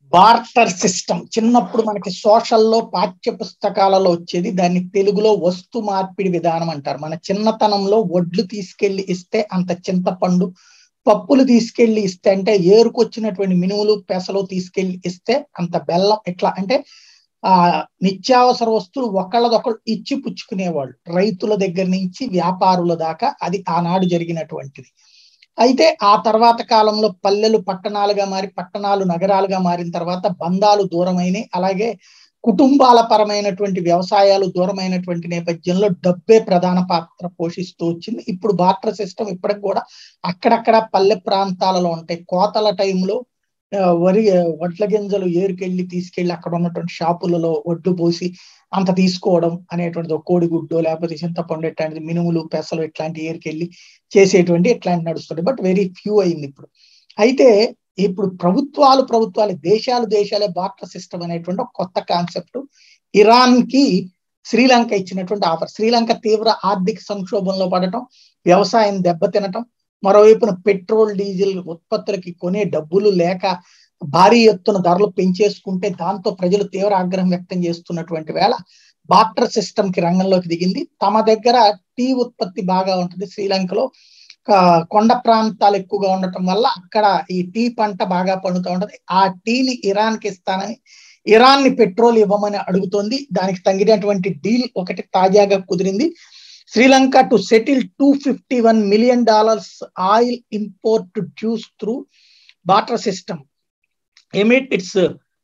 barter system చిన్నప్పుడు మనకి సోషల్లో పాఠ్య పుస్తకాలలో వచ్చేది దాన్ని తెలుగులో వస్తు మార్పిడి విధానం అంటారు మన చిన్నతనంలో వడ్లు తీసుకెళ్లి ఇస్తే అంత చింతపండు పప్పులు తీసుకెళ్లి ఇస్తే అంటే ఏరుకొచ్చినటువంటి మినుములు పెసలు తీసుకెళ్లి ఇస్తే అంత బెల్లం ఇట్లా అంటే ఆ నిత్యావసర వస్తువులు ఒకళ్ళదొకళ్ళు ఇచ్చి పుచ్చుకునేవాళ్ళు రైతుల దగ్గర నుంచి వ్యాపారుల దాకా అది ఆనాడు జరిగినటువంటిది అయితే ఆ తర్వాత కాలంలో పల్లెలు పట్టణాలుగా మారి పట్టణాలు నగరాలుగా మారిన తర్వాత బంధాలు దూరమైనవి అలాగే కుటుంబాల పరమైనటువంటి వ్యవసాయాలు దూరమైనటువంటి నేపథ్యంలో డబ్బే ప్రధాన పాత్ర పోషిస్తూ వచ్చింది ఇప్పుడు బార్టర్ సిస్టమ్ ఇప్పటికి కూడా అక్కడక్కడ పల్లె ప్రాంతాలలో ఉంటాయి కోతల టైంలో వరి వడ్ల గింజలు ఏరుకెళ్ళి తీసుకెళ్లి అక్కడ ఉన్నటువంటి షాపులలో ఒడ్డు పోసి అంత తీసుకోవడం అనేటువంటిది కోడిగుడ్డు లేకపోతే చింతపండు ఇట్లాంటిది మినుములు పెసలు ఇట్లాంటి ఏరుకెళ్ళి చేసేటువంటి ఇట్లాంటి నడుస్తుంది బట్ వెరీ ఫ్యూ అయింది ఇప్పుడు అయితే ఇప్పుడు ప్రభుత్వాలు ప్రభుత్వాలు దేశాలు దేశాలే బార్టర్ సిస్టమ్ అనేటువంటి ఒక కొత్త కాన్సెప్ట్ ఇరాన్ కి శ్రీలంక ఇచ్చినటువంటి ఆఫర్ శ్రీలంక తీవ్ర ఆర్థిక సంక్షోభంలో పడటం వ్యవసాయం దెబ్బతినటం మరోవైపున పెట్రోల్ డీజిల్ ఉత్పత్తులకి కొనే డబ్బులు లేక భారీ ఎత్తున ధరలు పెంచేసుకుంటే దాంతో ప్రజలు తీవ్ర ఆగ్రహం వ్యక్తం చేస్తున్నటువంటి వేళ బార్టర్ సిస్టమ్ కి రంగంలోకి దిగింది తమ దగ్గర టీ ఉత్పత్తి బాగా ఉంటుంది శ్రీలంకలో కొండ ప్రాంతాలు ఎక్కువగా ఉండటం వల్ల అక్కడ ఈ టీ పంట బాగా పండుతూ ఉంటది ఆ టీని ఇరాన్ కి ఇస్తానని ఇరాన్ ని పెట్రోల్ ఇవ్వమని అడుగుతోంది దానికి తగినటువంటి డీల్ ఒకటి తాజాగా కుదిరింది Sri Lanka to settle two fifty one million dollars oil import dues through barter system amid its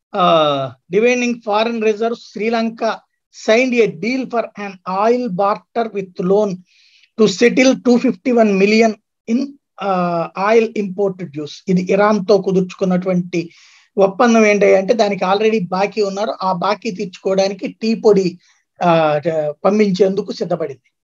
dwindling foreign reserve Sri Lanka signed a deal for an oil barter with loan to settle two fifty one million in oil import dues ఇది Iran తో కుదుర్చుకున్నటువంటి ఒప్పందం ఏంటి అంటే దానికి already బాకీ ఉన్నారు ఆ బాకీ తీర్చుకోవడానికి టీ పొడి పంపించేందుకు సిద్ధపడింది